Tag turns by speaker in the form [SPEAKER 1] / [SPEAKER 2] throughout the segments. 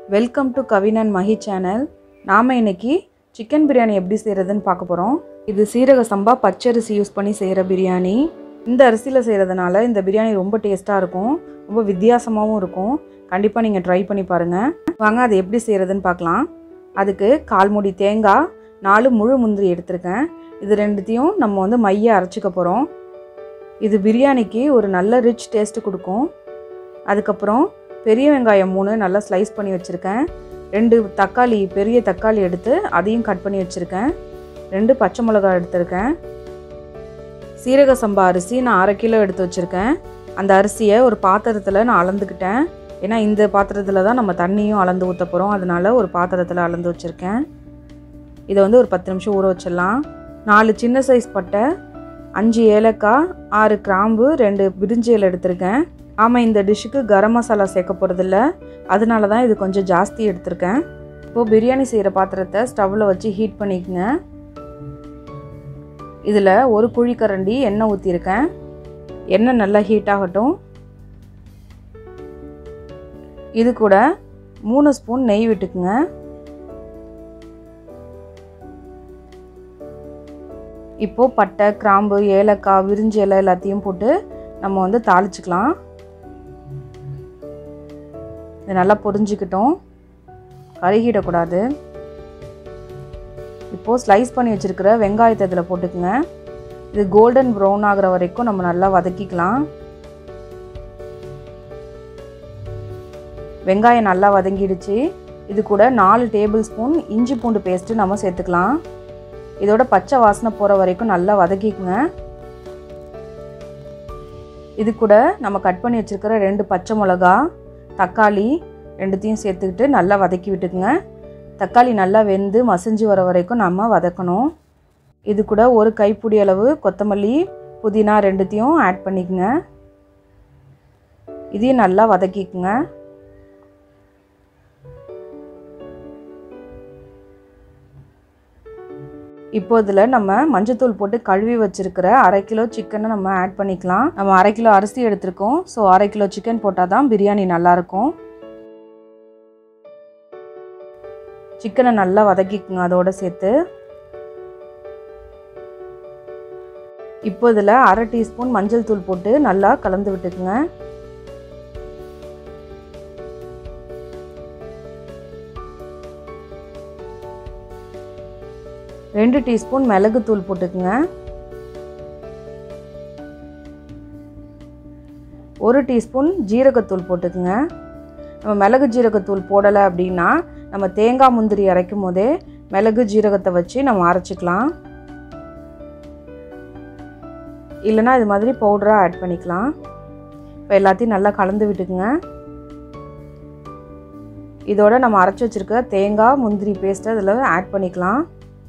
[SPEAKER 1] welcome to Kavin and Mahi channel நாம் இன்னைக்கு chicken biryani எப்படி செய்கிறதுன்னு பார்க்க போகிறோம் இது சீரக சம்பா பச்சரிசி யூஸ் பண்ணி செய்கிற பிரியாணி இந்த அரிசியில் செய்கிறதுனால இந்த பிரியாணி ரொம்ப டேஸ்ட்டாக இருக்கும் ரொம்ப வித்தியாசமாகவும் இருக்கும் கண்டிப்பாக நீங்கள் ட்ரை பண்ணி பாருங்கள் வாங்க அது எப்படி செய்கிறதுன்னு பார்க்கலாம் அதுக்கு கால் மூடி தேங்காய் நாலு முழு முந்திரி எடுத்திருக்கேன் இது ரெண்டுத்தையும் நம்ம வந்து மைய அரைச்சிக்க போகிறோம் இது பிரியாணிக்கு ஒரு நல்ல ரிச் டேஸ்ட்டு கொடுக்கும் அதுக்கப்புறம் பெரிய வெங்காயம் மூணு நல்லா ஸ்லைஸ் பண்ணி வச்சுருக்கேன் ரெண்டு தக்காளி பெரிய தக்காளி எடுத்து அதையும் கட் பண்ணி வச்சுருக்கேன் ரெண்டு பச்சை மிளகாய் எடுத்திருக்கேன் சீரக சம்பா அரிசி நான் அரை கிலோ எடுத்து வச்சுருக்கேன் அந்த அரிசியை ஒரு பாத்திரத்தில் நான் அளந்துக்கிட்டேன் ஏன்னா இந்த பாத்திரத்தில் தான் நம்ம தண்ணியும் அளந்து ஊற்ற போகிறோம் அதனால ஒரு பாத்திரத்தில் அளந்து வச்சுருக்கேன் இதை வந்து ஒரு பத்து நிமிஷம் ஊற வச்சிடலாம் நாலு சின்ன சைஸ் பட்டை அஞ்சு ஏலக்காய் ஆறு கிராம்பு ரெண்டு பிரிஞ்சி இலை எடுத்திருக்கேன் ஆமாம் இந்த டிஷ்ஷுக்கு கரம் மசாலா சேர்க்க போகிறதில்ல அதனால தான் இது கொஞ்சம் ஜாஸ்தி எடுத்திருக்கேன் இப்போது பிரியாணி செய்கிற பாத்திரத்தை ஸ்டவ்வில் வச்சு ஹீட் பண்ணிக்கங்க இதில் ஒரு குழிக்கரண்டி எண்ணெய் ஊற்றிருக்கேன் எண்ணெய் நல்லா ஹீட் ஆகட்டும் இது கூட மூணு ஸ்பூன் நெய் விட்டுக்குங்க இப்போது பட்டை கிராம்பு ஏலக்காய் விரிஞ்சி இலை எல்லாத்தையும் போட்டு நம்ம வந்து தாளிச்சுக்கலாம் இது நல்லா பொரிஞ்சுக்கிட்டோம் கருகிடக்கூடாது இப்போது ஸ்லைஸ் பண்ணி வச்சுருக்கிற வெங்காயத்தை இதில் போட்டுக்குங்க இது கோல்டன் ப்ரௌன் ஆகிற வரைக்கும் நம்ம நல்லா வதக்கிக்கலாம் வெங்காயம் நல்லா வதங்கிடுச்சு இது கூட நாலு டேபிள் ஸ்பூன் இஞ்சி பூண்டு பேஸ்ட்டு நம்ம சேர்த்துக்கலாம் இதோட பச்சை வாசனை போகிற வரைக்கும் நல்லா வதக்கிக்குங்க இது கூட நம்ம கட் பண்ணி வச்சுருக்கிற ரெண்டு பச்சை மிளகா தக்காளி ரெண்டுத்தையும் சேர்த்துக்கிட்டு நல்லா வதக்கி விட்டுக்குங்க தக்காளி நல்லா வெந்து மசிஞ்சு வர வரைக்கும் நம்ம வதக்கணும் இது கூட ஒரு கைப்பிடி அளவு கொத்தமல்லி புதினா ரெண்டுத்தையும் ஆட் பண்ணிக்கோங்க இதையும் நல்லா வதக்கிக்குங்க இப்போ இதில் நம்ம மஞ்சத்தூள் போட்டு கழுவி வச்சுருக்கிற அரை கிலோ சிக்கனை நம்ம ஆட் பண்ணிக்கலாம் நம்ம அரை கிலோ அரிசி எடுத்திருக்கோம் ஸோ அரை கிலோ சிக்கன் போட்டால் தான் பிரியாணி நல்லாயிருக்கும் சிக்கனை நல்லா வதக்கிக்குங்க அதோடு சேர்த்து இப்போ இதில் அரை டீஸ்பூன் மஞ்சள் தூள் போட்டு நல்லா கலந்து விட்டுக்குங்க ரெண்டு டீஸ்பூன் மிளகுத்தூள் போட்டுக்குங்க ஒரு டீஸ்பூன் ஜீரகத்தூள் போட்டுக்குங்க நம்ம மிளகு ஜீரகத்தூள் போடலை அப்படின்னா நம்ம தேங்காய் முந்திரி அரைக்கும் போதே மிளகு ஜீரகத்தை வச்சு நம்ம அரைச்சிக்கலாம் இல்லைனா இது மாதிரி பவுடராக ஆட் பண்ணிக்கலாம் இப்போ எல்லாத்தையும் நல்லா கலந்து விட்டுக்குங்க இதோட நம்ம அரைச்சி வச்சுருக்க தேங்காய் முந்திரி பேஸ்ட்டை அதில் ஆட் பண்ணிக்கலாம்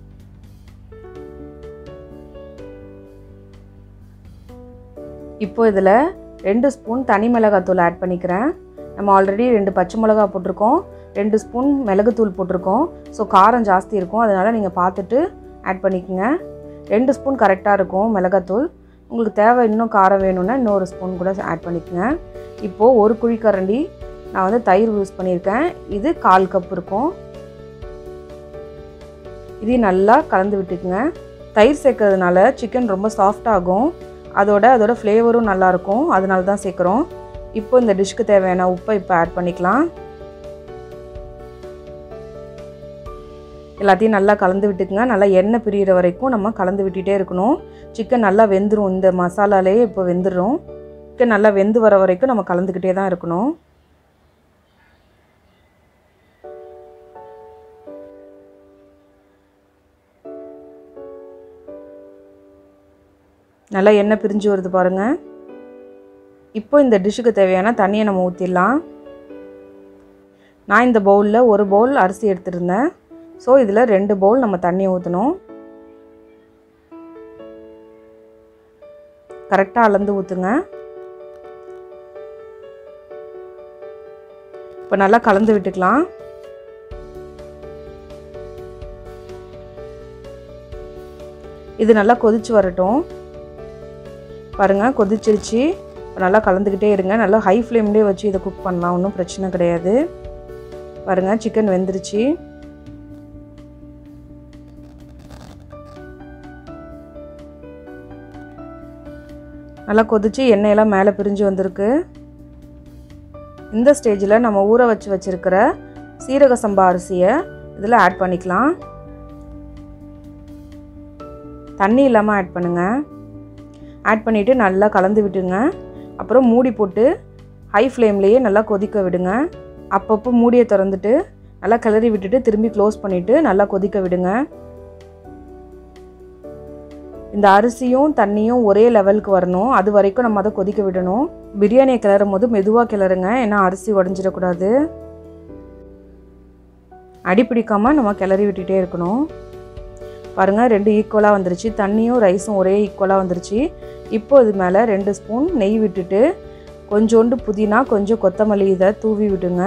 [SPEAKER 1] இப்போ இதில் ரெண்டு ஸ்பூன் தனி மிளகாத்தூள் ஆட் பண்ணிக்கிறேன் நம்ம ஆல்ரெடி ரெண்டு பச்சை மிளகா போட்டிருக்கோம் ரெண்டு ஸ்பூன் மிளகுத்தூள் போட்டிருக்கோம் ஸோ காரம் ஜாஸ்தி இருக்கும் அதனால் நீங்கள் பார்த்துட்டு ஆட் பண்ணிக்கோங்க ரெண்டு ஸ்பூன் கரெக்டாக இருக்கும் மிளகாத்தூள் உங்களுக்கு தேவை இன்னும் காரம் வேணும்னா இன்னொரு ஸ்பூன் கூட ஆட் பண்ணிக்கோங்க இப்போது ஒரு குழிக்கரண்டி நான் வந்து தயிர் யூஸ் பண்ணியிருக்கேன் இது கால் கப் இருக்கும் இதையும் நல்லா கலந்து விட்டுக்குங்க தயிர் சேர்க்கறதுனால சிக்கன் ரொம்ப சாஃப்டாகும் அதோட அதோட ஃப்ளேவரும் நல்லாயிருக்கும் அதனால தான் சேர்க்குறோம் இப்போ இந்த டிஷ்க்கு தேவையான உப்பை இப்போ ஆட் பண்ணிக்கலாம் எல்லாத்தையும் நல்லா கலந்து விட்டுக்குங்க நல்லா எண்ணெய் பிரியிற வரைக்கும் நம்ம கலந்து விட்டுட்டே இருக்கணும் சிக்கன் நல்லா வெந்துடும் இந்த மசாலாலே இப்போ வெந்துடும் சிக்கன் நல்லா வெந்து வர வரைக்கும் நம்ம கலந்துக்கிட்டே தான் இருக்கணும் நல்லா எண்ணெய் பிரிஞ்சு வருது பாருங்கள் இப்போ இந்த டிஷ்ஷுக்கு தேவையான தண்ணியை நம்ம ஊற்றிடலாம் நான் இந்த பவுலில் ஒரு பவுல் அரிசி எடுத்துருந்தேன் ஸோ இதில் ரெண்டு பவுல் நம்ம தண்ணியை ஊற்றணும் கரெக்டாக அளந்து ஊற்றுங்க இப்போ நல்லா கலந்து விட்டுக்கலாம் இது நல்லா கொதிச்சு வரட்டும் பாருங்கள் கொதிச்சிருச்சு நல்லா கலந்துக்கிட்டே இருங்க நல்லா ஹை ஃப்ளேம்லேயே வச்சு இதை குக் பண்ணலாம் ஒன்றும் பிரச்சனை கிடையாது பாருங்கள் சிக்கன் வெந்துருச்சு நல்லா கொதிச்சு எண்ணெயெல்லாம் மேலே பிரிஞ்சு வந்திருக்கு இந்த ஸ்டேஜில் நம்ம ஊற வச்சு வச்சுருக்கிற சீரக சம்பா அரிசியை இதில் ஆட் பண்ணிக்கலாம் தண்ணி இல்லாமல் ஆட் பண்ணுங்கள் ஆட் பண்ணிவிட்டு நல்லா கலந்து விட்டுங்க அப்புறம் மூடி போட்டு ஹை ஃப்ளேம்லேயே நல்லா கொதிக்க விடுங்க அப்பப்போ மூடியை திறந்துட்டு நல்லா கிளறி விட்டுட்டு திரும்பி க்ளோஸ் பண்ணிவிட்டு நல்லா கொதிக்க விடுங்க இந்த அரிசியும் தண்ணியும் ஒரே லெவலுக்கு வரணும் அது வரைக்கும் நம்ம அதை கொதிக்க விடணும் பிரியாணியை கிளறும் போது மெதுவாக கிளறுங்க ஏன்னா அரிசி உடஞ்சிடக்கூடாது அடி பிடிக்காமல் நம்ம கிளறி விட்டுட்டே இருக்கணும் பாருங்கள் ரெண்டு ஈக்குவலாக வந்துருச்சு தண்ணியும் ரைஸும் ஒரே ஈக்குவலாக வந்துருச்சு இப்போ இது மேலே ரெண்டு ஸ்பூன் நெய் விட்டுட்டு கொஞ்சோண்டு புதினா கொஞ்சம் கொத்தமல்லி இதை தூவி விடுங்க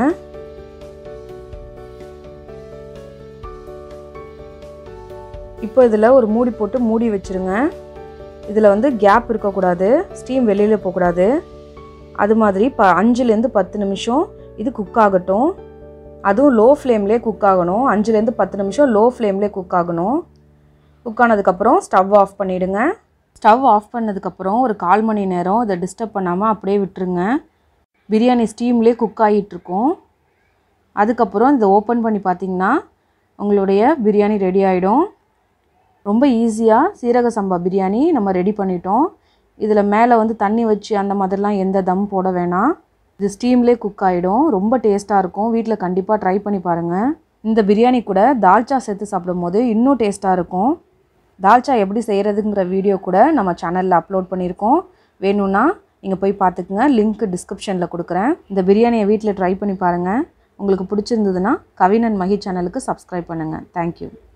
[SPEAKER 1] இப்போ இதில் ஒரு மூடி போட்டு மூடி வச்சுருங்க இதில் வந்து கேப் இருக்கக்கூடாது ஸ்டீம் வெளியில் போகக்கூடாது அது மாதிரி ப அஞ்சுலேருந்து பத்து நிமிஷம் இது குக் ஆகட்டும் அதுவும் லோ ஃப்ளேம்லேயே குக் ஆகணும் அஞ்சுலேருந்து பத்து நிமிஷம் லோ ஃப்ளேம்லேயே குக் ஆகணும் குக் ஆனதுக்கப்புறம் ஸ்டவ் ஆஃப் பண்ணிவிடுங்க ஸ்டவ் ஆஃப் பண்ணதுக்கப்புறம் ஒரு கால் மணி நேரம் இதை டிஸ்டர்ப் பண்ணாமல் அப்படியே விட்டுருங்க பிரியாணி ஸ்டீம்லேயே குக் ஆகிட்டுருக்கும் அதுக்கப்புறம் இதை ஓப்பன் பண்ணி பார்த்தீங்கன்னா உங்களுடைய பிரியாணி ரெடி ஆகிடும் ரொம்ப ஈஸியாக சீரக சம்பா பிரியாணி நம்ம ரெடி பண்ணிட்டோம் இதில் மேலே வந்து தண்ணி வச்சு அந்த மாதிரிலாம் எந்த தம் போட வேணாம் இது ஸ்டீம்லேயே குக் ஆகிடும் ரொம்ப டேஸ்ட்டாக இருக்கும் வீட்டில் கண்டிப்பாக ட்ரை பண்ணி பாருங்கள் இந்த பிரியாணி கூட தால்ச்சா சேர்த்து சாப்பிடும்போது இன்னும் டேஸ்ட்டாக இருக்கும் தால்ச்சா எப்படி செய்கிறதுங்கிற வீடியோ கூட நம்ம சேனலில் அப்லோட் பண்ணியிருக்கோம் வேணும்னா நீங்கள் போய் பார்த்துக்குங்க லிங்க் டிஸ்கிரிப்ஷனில் கொடுக்குறேன் இந்த பிரியாணியை வீட்டில் ட்ரை பண்ணி பாருங்கள் உங்களுக்கு பிடிச்சிருந்ததுன்னா கவினன் மகி சேனலுக்கு சப்ஸ்கிரைப் பண்ணுங்கள் தேங்க்யூ